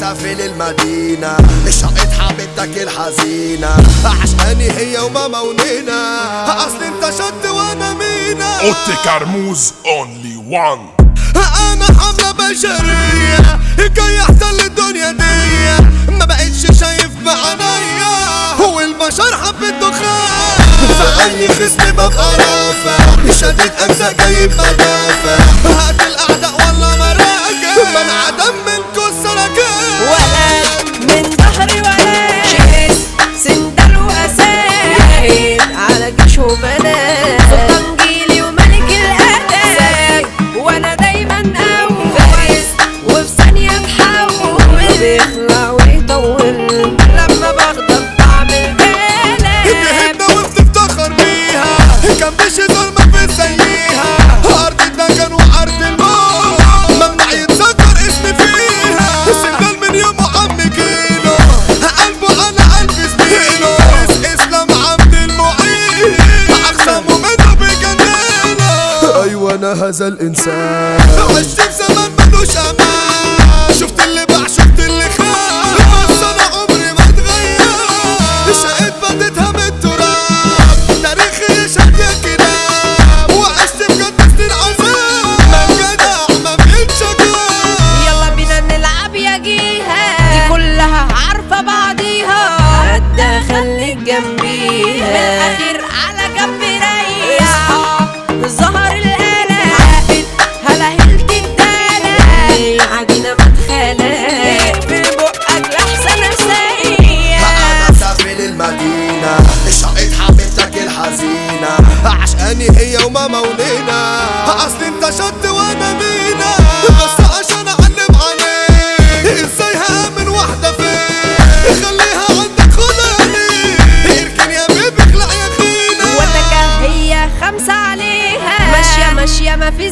سافل المدينة شقت حبيبتك الحزينة عشقاني هي وماما ونينا اصل انت شط وانا مينا اوتي كرموز اونلي وان انا حملة بشرية جاي احتل الدنيا دي ما بقتش شايف بعينيا هو البشر حب الدخان فأي خصم ببقى رافع شديد اجزاء جايب مدافع هات الاعداء والله مراجع من عدم منكو السركان ولد من ظهري ولد شهد سندل وأساد على جيش وبنات سلطان جيلي وملك الأدب وأنا دايما أول فارس وفي ثانية تحول بيخلع ويطول لما بغضب بعمل قلب جهدنا وبتفتخر بيها كان مش ظلمة في زيها أرضنا كان وأرض الموت ممنوع يتذكر اسمي فيها سجل من يوم عم كيلو قلبه على قلب زميله اس- اسلام عبد المعين أقسمه منه بجنينه أيوة أنا هذا الإنسان عشت في زمان ملوش أمان شفت اللي باع شفت اللي خان بس أنا عمري ما اتغير شقيت بديتها من التراب تاريخي يشهد يا كلاب وعشت بجد سنين عذاب ما جدع ما بيتشجع يلا بينا نلعب يا جيها دي كلها عارفة بعضيها هدا خليك جنبيها من الأخير على جنب ريح ظهر الآلة عقد هلهلت الدالة عجينة مدخلة اقفل بقك لحسن أسايح أنا سافل المدينة شقيت حبيبتك الحزينة عشقاني هي وماما ونينا أصل أنت شط وأنا مينا بس عشان أعلم عليك إزاي هآمن واحدة فيك خليها عندك خداني اركن يا بيبي اخلع يا خينا وتكا هي خمسة عليها ماشية ماشية ما في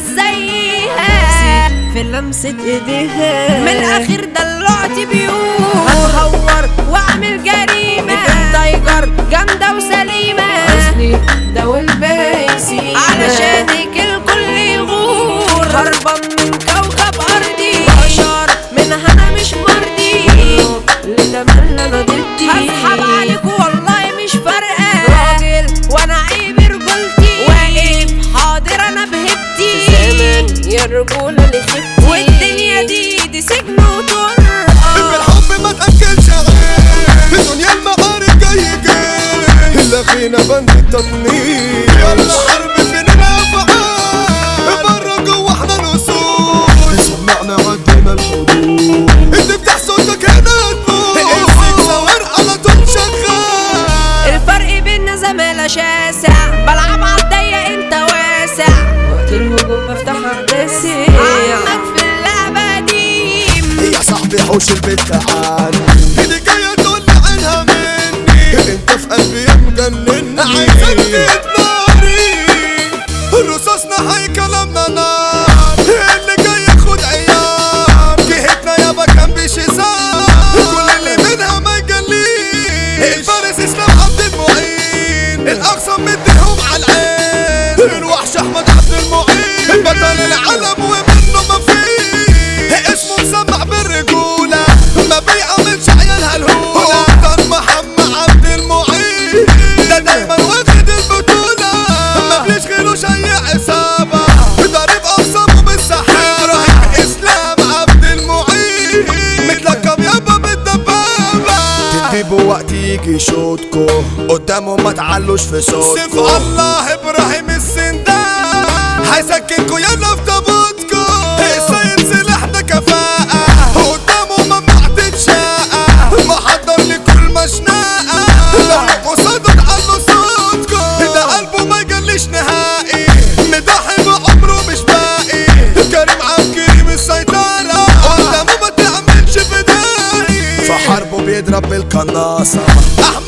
زيها في لمسة ايديها من الاخر دلعتي بيوت هتهور واعمل جريمة تايجر جامدة وسليمة اصلي ده والبايسي علشانك الكل يغور هربان من كوكب ارضي بشر منها انا مش مرضي لتملى انا ضدي هسحب عليكوا والله مش فارقة راجل وانا عيب رجولتي واقف حاضر انا بهبتي زمان يا الرجولة اللي خبتي والدنيا دي دي سجن وطرقة بالحب ما تأكلش غير في دنيا المعارك جاي جاي إلا فينا بند التطنيش يلا حرب فينا نفعال برا جوا احنا الأصول سمعنا عدينا الحدود تفتح صوتك هنا تموت امسك سوار على طول شغال الفرق بينا زمالة شاسع بلعب عالضيق انت واسع وقت الهجوم بفتح عدسي عمك في اللعبة دي يا صاحبي حوش البيت تعال ايدي جاية تقول لي عينها مني انت في قلبي يا مجنن عايزك تتناري رصاصنا هي كلامنا نار اللي جاي ياخد عيار جهتنا يابا كان بشزار كل اللي منها ما يجليش الفارس اسلام عبد المعين الاقصى مديهم على العين الوحش احمد عبد المعين بطل العالم ومنه ما فيه اسمه مسمع بالرجولة ما بيعملش عيالها الهولة كان محمد عبد المعين ده دايما واخد البطولة ما بيشغلوش اي عصابة ضارب اقسامه بالسحابة ابراهيم اسلام عبد المعين متلقب يابا بالدبابة تديبوا وقت يجي يشوطكو قدامه ما تعلوش في صوتكو سيف الله ابراهيم السندان هيسكنكو يلا في تابوتكو السيد سلاحنا كفاءة قدامه ممنوع تتشاقة محضر لكل مشناقة لو قصاده تعلوا صوتكو ده قلبه ما يجليش نهائي مضحي بعمره مش باقي كريم عبد كريم السيطرة قدامه ما تعملش فدائي في حربه بيضرب بالقناصة أحمد